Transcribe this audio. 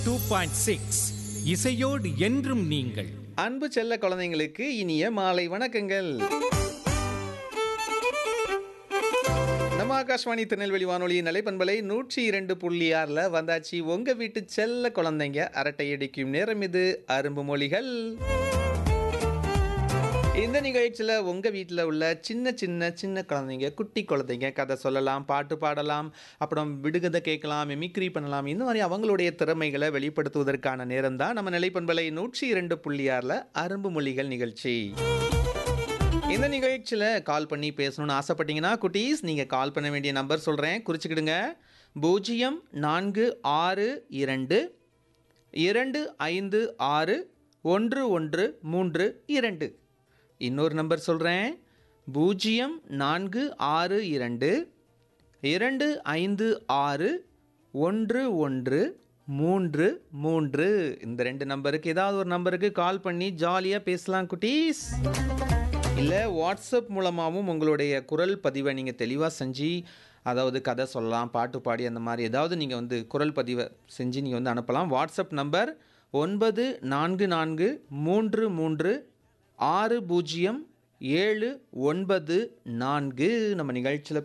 two point six இசையோடு என்றும் நீங்கள் அன்பு செல்ல குழந்தைங்களுக்கு இனிய மாலை வணக்கங்கள் நம்ம ஆகாஷ்வாணி திருநெல்வேலி வானொலி நிலைப்பண்பலை நூற்றி இரண்டு புள்ளி ஆறில் வந்தாச்சு உங்கள் வீட்டு செல்ல குழந்தைங்க அரட்டை அடிக்கும் நேரம் இது அரும்பு மொழிகள் இந்த நிகழ்ச்சியில் உங்கள் வீட்டில் உள்ள சின்ன சின்ன சின்ன குழந்தைங்க குட்டி குழந்தைங்க கதை சொல்லலாம் பாட்டு பாடலாம் அப்புறம் விடுகதை கேட்கலாம் மிமிக்ரி பண்ணலாம் இந்த மாதிரி அவங்களுடைய திறமைகளை வெளிப்படுத்துவதற்கான நேரம் தான் நம்ம நிலைப்பண்பலை நூற்றி இரண்டு புள்ளி ஆறில் அரும்பு மொழிகள் நிகழ்ச்சி இந்த நிகழ்ச்சியில் கால் பண்ணி பேசணும்னு ஆசைப்பட்டீங்கன்னா குட்டீஸ் நீங்கள் கால் பண்ண வேண்டிய நம்பர் சொல்கிறேன் குறிச்சிக்கிடுங்க பூஜ்ஜியம் நான்கு ஆறு இரண்டு இரண்டு ஐந்து ஆறு ஒன்று ஒன்று மூன்று இரண்டு இன்னொரு நம்பர் சொல்கிறேன் பூஜ்ஜியம் நான்கு ஆறு இரண்டு இரண்டு ஐந்து ஆறு ஒன்று ஒன்று மூன்று மூன்று இந்த ரெண்டு நம்பருக்கு ஏதாவது ஒரு நம்பருக்கு கால் பண்ணி ஜாலியாக பேசலாம் குட்டீஸ் இல்லை வாட்ஸ்அப் மூலமாகவும் உங்களுடைய குரல் பதிவை நீங்கள் தெளிவாக செஞ்சு அதாவது கதை சொல்லலாம் பாட்டு பாடி அந்த மாதிரி ஏதாவது நீங்கள் வந்து குரல் பதிவை செஞ்சு நீங்கள் வந்து அனுப்பலாம் வாட்ஸ்அப் நம்பர் ஒன்பது நான்கு நான்கு மூன்று மூன்று ஆறு பூஜ்ஜியம் ஏழு ஒன்பது நான்கு நம்ம நிகழ்ச்சியில்